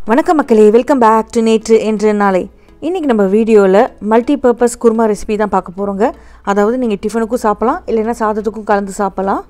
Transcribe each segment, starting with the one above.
வணக்கம் மக்களே welcome back to நேற்று என்று நாளை இன்றைக்கி நம்ம வீடியோவில் மல்டி பர்பஸ் குருமா ரெசிபி தான் பார்க்க போகிறோங்க அதாவது நீங்கள் டிஃபனுக்கும் சாப்பிட்லாம் இல்லைன்னா சாதத்துக்கும் கலந்து சாப்பிட்லாம்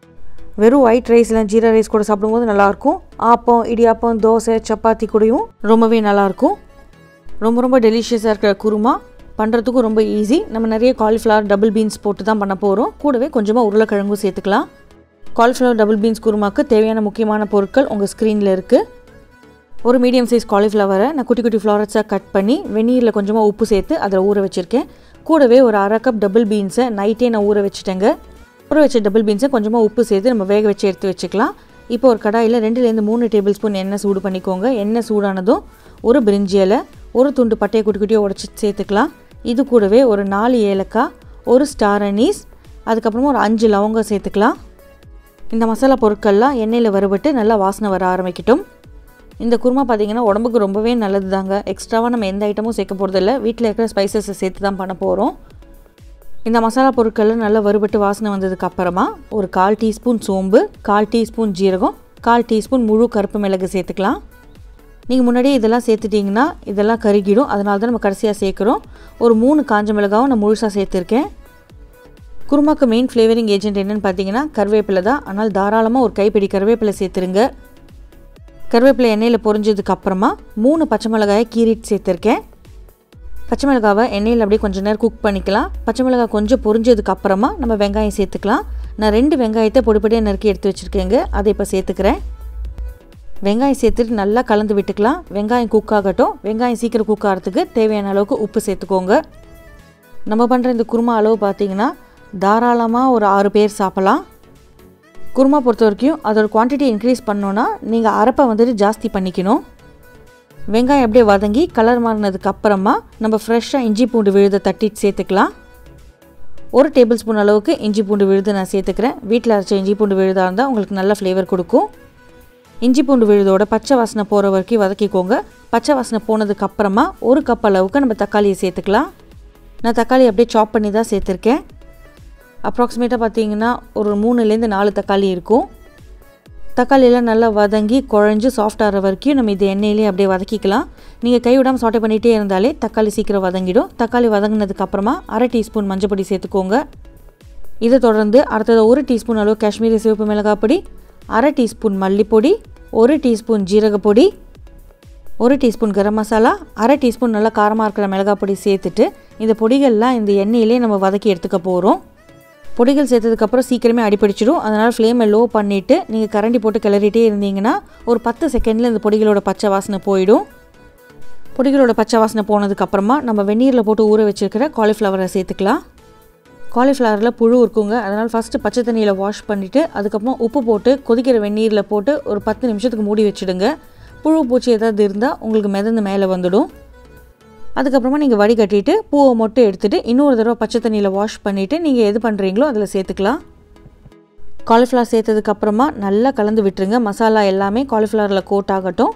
வெறும் ஒயிட் ரைஸ் இல்லை ஜீரா ரைஸ் கூட சாப்பிடும்போது நல்லாயிருக்கும் ஆப்பம் இடியாப்பம் தோசை சப்பாத்தி கூடயும் ரொம்பவே நல்லாயிருக்கும் ரொம்ப ரொம்ப டெலிஷியஸாக இருக்கிற குருமா பண்ணுறதுக்கும் ரொம்ப ஈஸி நம்ம நிறைய காலிஃப்ளவர் டபுள் பீன்ஸ் போட்டு தான் பண்ண போகிறோம் கூடவே கொஞ்சமாக உருளைக்கிழங்கும் சேர்த்துக்கலாம் காலிஃப்ளவர் டபுள் பீன்ஸ் குருமாக்கு தேவையான முக்கியமான பொருட்கள் உங்கள் ஸ்க்ரீனில் இருக்குது ஒரு மீடியம் சைஸ் காலிஃப்ளவரை நான் குட்டி குட்டி ஃப்ளாரட்ஸாக கட் பண்ணி வெந்நீரில் கொஞ்சமாக உப்பு சேர்த்து அதில் ஊற வச்சுருக்கேன் கூடவே ஒரு அரை கப் டபுள் பீன்ஸை நைட்டே நான் ஊற வச்சுட்டேங்க ஊற வச்ச டபுள் பீன்ஸை கொஞ்சமாக உப்பு சேர்த்து நம்ம வேக வச்சு எடுத்து வச்சுக்கலாம் இப்போ ஒரு கடாயில் ரெண்டுலேருந்து மூணு டேபிள் ஸ்பூன் எண்ணெய் சூடு பண்ணிக்கோங்க எண்ணெய் சூடானதும் ஒரு பிரிஞ்சி இலை ஒரு துண்டு பட்டையை குட்டி குட்டியாக உடச்சி சேர்த்துக்கலாம் இது கூடவே ஒரு நாலு ஏலக்காய் ஒரு ஸ்டார் அனீஸ் அதுக்கப்புறமா ஒரு அஞ்சு லவங்கம் சேர்த்துக்கலாம் இந்த மசாலா பொருட்கள்லாம் எண்ணெயில் வறுபட்டு நல்லா வாசனை வர ஆரம்பிக்கட்டும் இந்த குருமா பார்த்திங்கன்னா உடம்புக்கு ரொம்பவே நல்லது தாங்க எக்ஸ்ட்ராவாக நம்ம எந்த ஐட்டமும் சேர்க்க போகிறதில்ல வீட்டில் இருக்கிற ஸ்பைசஸை சேர்த்து தான் பண்ண போகிறோம் இந்த மசாலா பொருட்கள்லாம் நல்லா வறுபட்டு வாசனை வந்ததுக்கு அப்புறமா ஒரு கால் டீஸ்பூன் சோம்பு கால் டீஸ்பூன் ஜீரகம் கால் டீஸ்பூன் முழு கருப்பு மிளகு சேர்த்துக்கலாம் நீங்கள் முன்னாடியே இதெல்லாம் சேர்த்துட்டிங்கன்னா இதெல்லாம் கருகிடும் அதனால தான் நம்ம கடைசியாக சேர்க்குறோம் ஒரு மூணு காஞ்ச மிளகாவும் நான் முழுசாக சேர்த்துருக்கேன் குருமாக்கு மெயின் ஃப்ளேவரிங் ஏஜென்ட் என்னென்னு பார்த்தீங்கன்னா கருவேப்பிலை தான் ஆனால் தாராளமாக ஒரு கைப்பிடி கருவேப்பிலை சேர்த்துருங்க கருவேப்பிலை எண்ணெயில் பொரிஞ்சதுக்கு அப்புறமா மூணு பச்சை மிளகாயை கீறிட்டு சேர்த்துருக்கேன் பச்சை மிளகாவை எண்ணெயில் அப்படியே கொஞ்சம் நேரம் குக் பண்ணிக்கலாம் பச்சை மிளகாய் கொஞ்சம் பொரிஞ்சதுக்கு அப்புறமா நம்ம வெங்காயம் சேர்த்துக்கலாம் நான் ரெண்டு வெங்காயத்தை பொடிப்படியாக நறுக்கி எடுத்து வச்சுருக்கேங்க அதை இப்போ சேர்த்துக்கிறேன் வெங்காயம் சேர்த்துட்டு நல்லா கலந்து விட்டுக்கலாம் வெங்காயம் குக் ஆகட்டும் வெங்காயம் சீக்கிரம் குக் ஆகிறதுக்கு தேவையான அளவுக்கு உப்பு சேர்த்துக்கோங்க நம்ம பண்ணுற இந்த குருமா அளவு பார்த்திங்கன்னா தாராளமாக ஒரு ஆறு பேர் சாப்பிட்லாம் குருமா பொறுத்த வரைக்கும் அதோட குவான்டிட்டி இன்க்ரீஸ் பண்ணோன்னா நீங்கள் அரைப்பை வந்துட்டு ஜாஸ்தி பண்ணிக்கணும் வெங்காயம் அப்படியே வதங்கி கலர் மாறினதுக்கு அப்புறமா நம்ம ஃப்ரெஷ்ஷாக இஞ்சி பூண்டு விழுதை தட்டிட்டு சேர்த்துக்கலாம் ஒரு டேபிள் ஸ்பூன் அளவுக்கு இஞ்சி பூண்டு விழுது நான் சேர்த்துக்கிறேன் வீட்டில் அரைச்ச இஞ்சி பூண்டு விழுதாக இருந்தால் உங்களுக்கு நல்ல ஃப்ளேவர் கொடுக்கும் இஞ்சி பூண்டு விழுதோட பச்சை வாசனை போகிற வரைக்கும் வதக்கிக்கோங்க பச்சை வாசனை போனதுக்கு அப்புறமா ஒரு கப் அளவுக்கு நம்ம தக்காளியை சேர்த்துக்கலாம் நான் தக்காளி அப்படியே சாப் பண்ணி தான் சேர்த்துருக்கேன் அப்ராக்சிமேட்டாக பார்த்தீங்கன்னா ஒரு மூணுலேருந்து நாலு தக்காளி இருக்கும் தக்காளியெல்லாம் நல்லா வதங்கி குழஞ்சி சாஃப்ட் ஆகிற வரைக்கும் நம்ம இது எண்ணெயிலே அப்படியே வதக்கிக்கலாம் நீங்கள் கை விடாமல் சாட்டை பண்ணிகிட்டே இருந்தாலே தக்காளி சீக்கிரம் வதங்கிடும் தக்காளி வதங்கினதுக்கு அப்புறமா அரை டீஸ்பூன் மஞ்சப்பொடி சேர்த்துக்கோங்க இதை தொடர்ந்து அடுத்தது ஒரு டீஸ்பூன் அளவு காஷ்மீரி சிவப்பு மிளகாய் பொடி அரை டீஸ்பூன் மல்லிப்பொடி ஒரு டீஸ்பூன் ஜீரகப்பொடி ஒரு டீஸ்பூன் கரம் மசாலா அரை டீஸ்பூன் நல்லா காரமாக இருக்கிற மிளகாய் பொடி சேர்த்துட்டு இந்த பொடிகள்லாம் இந்த எண்ணெயிலே நம்ம வதக்கி எடுத்துக்க போகிறோம் பொடிகள் சேர்த்ததுக்கப்புறம் சீக்கிரமே அடிப்பிடிச்சிடும் அதனால் ஃப்ளேமை லோ பண்ணிவிட்டு நீங்கள் கரண்டி போட்டு கிளறிட்டே இருந்தீங்கன்னா ஒரு பத்து செகண்டில் இந்த பொடிகளோட பச்சை வாசனை போயிடும் பொடிகளோட பச்சை வாசனை போனதுக்கப்புறமா நம்ம வெந்நீரில் போட்டு ஊற வச்சுருக்கிற காலிஃப்ளவரை சேர்த்துக்கலாம் காலிஃப்ளவரில் புழு இருக்குங்க அதனால் ஃபஸ்ட்டு பச்சை தண்ணியில் வாஷ் பண்ணிவிட்டு அதுக்கப்புறம் உப்பு போட்டு கொதிக்கிற வெந்நீரில் போட்டு ஒரு பத்து நிமிஷத்துக்கு மூடி வச்சுடுங்க புழு பூச்சி ஏதாவது இருந்தால் உங்களுக்கு மிதந்து மேலே வந்துடும் அதுக்கப்புறமா நீங்கள் வடிகட்டிட்டு பூவை மட்டும் எடுத்துகிட்டு இன்னொரு தடவை பச்சை தண்ணியில் வாஷ் பண்ணிவிட்டு நீங்கள் எது பண்ணுறீங்களோ அதில் சேர்த்துக்கலாம் காலிஃப்ளவர் சேர்த்ததுக்கப்புறமா நல்லா கலந்து விட்டுருங்க மசாலா எல்லாமே காலிஃப்ளவரில் கோட் ஆகட்டும்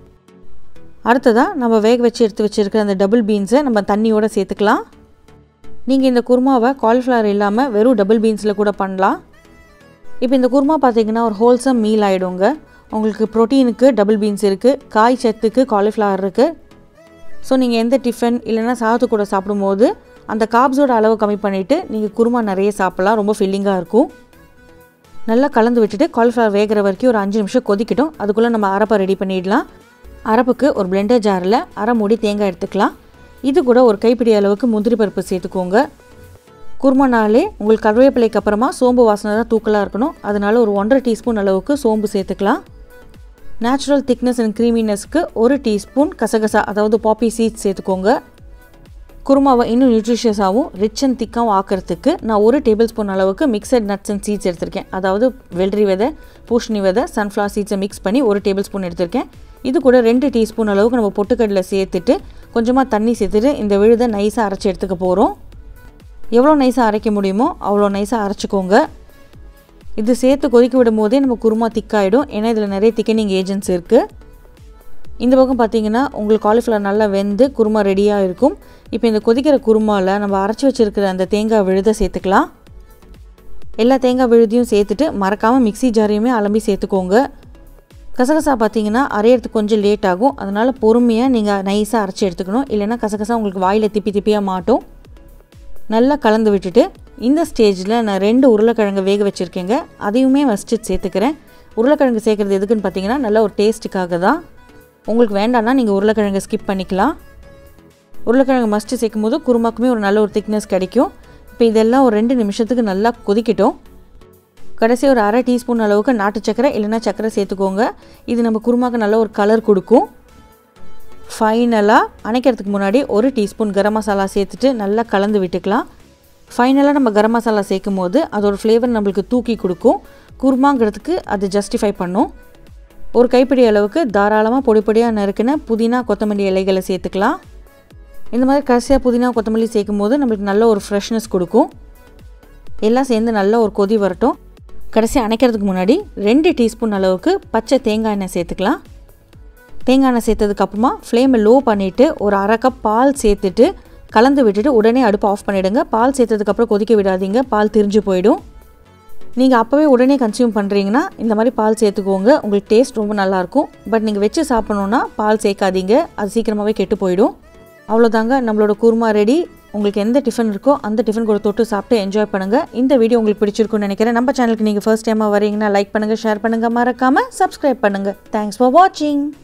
அடுத்ததாக நம்ம வேக வச்சு எடுத்து வச்சுருக்கிற அந்த டபுள் பீன்ஸை நம்ம தண்ணியோடு சேர்த்துக்கலாம் நீங்கள் இந்த குருமாவை காலிஃப்ளவர் இல்லாமல் வெறும் டபுள் பீன்ஸில் கூட பண்ணலாம் இப்போ இந்த குருமா பார்த்தீங்கன்னா ஒரு ஹோல்சம் மீல் ஆகிடுங்க உங்களுக்கு ப்ரோட்டீனுக்கு டபுள் பீன்ஸ் இருக்குது காய் சத்துக்கு காலிஃப்ளவர் இருக்குது ஸோ நீங்கள் எந்த டிஃபன் இல்லைன்னா சாதத்து கூட சாப்பிடும்போது அந்த காப்ஸோட அளவு கம்மி பண்ணிவிட்டு நீங்கள் குருமா நிறைய சாப்பிட்லாம் ரொம்ப ஃபில்லிங்காக இருக்கும் நல்லா கலந்து விட்டுட்டு காலிஃப்ளவர் வேகிற வரைக்கும் ஒரு அஞ்சு நிமிஷம் கொதிக்கட்டும் அதுக்குள்ளே நம்ம அரப்பை ரெடி பண்ணிடலாம் அரப்புக்கு ஒரு பிளெண்டர் ஜாரில் அரை மூடி தேங்காய் எடுத்துக்கலாம் இது கூட ஒரு கைப்பிடி அளவுக்கு முந்திரி பருப்பு சேர்த்துக்கோங்க குருமானாலே உங்களுக்கு கருவேப்பிலைக்கு அப்புறமா சோம்பு வாசனை தான் தூக்கலாக இருக்கணும் அதனால ஒரு ஒன்றரை டீஸ்பூன் அளவுக்கு சோம்பு சேர்த்துக்கலாம் நேச்சுரல் திக்னஸ் அண்ட் க்ரீமினஸ்க்கு ஒரு டீஸ்பூன் கசகசா அதாவது பாப்பி சீட்ஸ் சேர்த்துக்கோங்க குருமாவை இன்னும் நியூட்ரிஷியஸாகவும் ரிச் அண்ட் திக்காகவும் ஆக்கிறதுக்கு நான் ஒரு டேபிள் ஸ்பூன் அளவுக்கு மிக்சட் நட்ஸ் அண்ட் சீட்ஸ் எடுத்திருக்கேன் அதாவது வெள்ளரி விதை பூஷணி விதை சன்ஃப்ளவர் சீட்ஸை மிக்ஸ் பண்ணி ஒரு டேபிள் ஸ்பூன் எடுத்திருக்கேன் இது கூட ரெண்டு டீஸ்பூன் அளவுக்கு நம்ம பொட்டுக்கடலை சேர்த்துட்டு கொஞ்சமாக தண்ணி சேர்த்துட்டு இந்த விழுதை நைஸாக அரைச்சி எடுத்துக்க போகிறோம் எவ்வளோ நைஸாக அரைக்க முடியுமோ அவ்வளோ நைஸாக அரைச்சிக்கோங்க இது சேர்த்து கொதிக்க விடும் போதே நம்ம குருமா திக்காயிடும் ஏன்னா இதில் நிறைய திக்கனிங் ஏஜென்ட்ஸ் இருக்குது இந்த பக்கம் பார்த்தீங்கன்னா உங்களுக்கு காலிஃப்ளவர் நல்லா வெந்து குருமா ரெடியாக இருக்கும் இப்போ இந்த கொதிக்கிற குருமாவில் நம்ம அரைச்சி வச்சுருக்கிற அந்த தேங்காய் விழுதை சேர்த்துக்கலாம் எல்லா தேங்காய் விழுதியும் சேர்த்துட்டு மறக்காமல் மிக்சி ஜாரையுமே அலம்பி சேர்த்துக்கோங்க கசகசா பார்த்தீங்கன்னா அரையிறதுக்கு கொஞ்சம் லேட் ஆகும் அதனால் பொறுமையாக நீங்கள் நைஸாக அரைச்சி எடுத்துக்கணும் இல்லைன்னா கசகசா உங்களுக்கு வாயில் திப்பி திப்பியாக மாட்டும் நல்லா கலந்து விட்டுட்டு இந்த ஸ்டேஜில் நான் ரெண்டு உருளைக்கிழங்கு வேக வச்சுருக்கேங்க அதையுமே ஃபஸ்ட்டு சேர்த்துக்கிறேன் உருளைக்கிழங்கு சேர்க்குறது எதுக்குன்னு பார்த்தீங்கன்னா நல்ல ஒரு டேஸ்ட்டுக்காக தான் உங்களுக்கு வேண்டாம்னா நீங்கள் உருளைக்கிழங்கு ஸ்கிப் பண்ணிக்கலாம் உருளைக்கிழங்கு மஸ்ட்டு சேர்க்கும் போது குருமாக்குமே ஒரு நல்ல ஒரு திக்னஸ் கிடைக்கும் இப்போ இதெல்லாம் ஒரு ரெண்டு நிமிஷத்துக்கு நல்லா கொதிக்கட்டும் கடைசி ஒரு அரை டீஸ்பூன் அளவுக்கு நாட்டு சக்கரை இல்லைன்னா சக்கரை சேர்த்துக்கோங்க இது நம்ம குருமாக்கு நல்ல ஒரு கலர் கொடுக்கும் ஃபைனலாக அணைக்கிறதுக்கு முன்னாடி ஒரு டீஸ்பூன் கரம் மசாலா சேர்த்துட்டு நல்லா கலந்து விட்டுக்கலாம் ஃபைனலாக நம்ம கரம் மசாலா சேர்க்கும் போது அதோடய ஃப்ளேவர் நம்மளுக்கு தூக்கி கொடுக்கும் குருமாங்கிறதுக்கு அது ஜஸ்டிஃபை பண்ணும் ஒரு கைப்பிடி அளவுக்கு தாராளமாக பொடி பொடியாக நறுக்கின புதினா கொத்தமல்லி இலைகளை சேர்த்துக்கலாம் இந்த மாதிரி கடைசியாக புதினா கொத்தமல்லி சேர்க்கும் போது நம்மளுக்கு நல்ல ஒரு ஃப்ரெஷ்னஸ் கொடுக்கும் எல்லாம் சேர்ந்து நல்ல ஒரு கொதி வரட்டும் கடைசி அணைக்கிறதுக்கு முன்னாடி ரெண்டு டீஸ்பூன் அளவுக்கு பச்சை தேங்காய் எண்ணெய் சேர்த்துக்கலாம் தேங்காய் எண்ணெய் சேர்த்ததுக்கப்புறமா ஃப்ளேமை லோ பண்ணிவிட்டு ஒரு அரை கப் பால் சேர்த்துட்டு கலந்து விட்டுட்டு உடனே அடுப்பு ஆஃப் பண்ணிவிடுங்க பால் சேர்த்ததுக்கப்புறம் கொதிக்க விடாதீங்க பால் திரிஞ்சு போயிடும் நீங்கள் அப்போவே உடனே கன்சியூம் பண்ணுறீங்கன்னா இந்த மாதிரி பால் சேர்த்துக்கோங்க உங்களுக்கு டேஸ்ட் ரொம்ப நல்லாயிருக்கும் பட் நீங்கள் வச்சு சாப்பிட்ணுன்னா பால் சேர்க்காதீங்க அது சீக்கிரமாகவே கெட்டு போயிடும் அவ்வளோதாங்க நம்மளோட குருமா ரெடி உங்களுக்கு எந்த டிஃபன் இருக்கோ அந்த டிஃபன் கூட தொட்டு சாப்பிட்டு என்ஜாய் பண்ணுங்கள் இந்த வீடியோ உங்களுக்கு பிடிச்சிருக்குன்னு நினைக்கிறேன் நம்ம சேனலுக்கு நீங்கள் ஃபர்ஸ்ட் டைமாக வரீங்கன்னா லைக் பண்ணுங்கள் ஷேர் பண்ணுங்கள் மறக்காமல் சப்ஸ்கிரைப் பண்ணுங்கள் தேங்க்ஸ் ஃபார் வாட்சிங்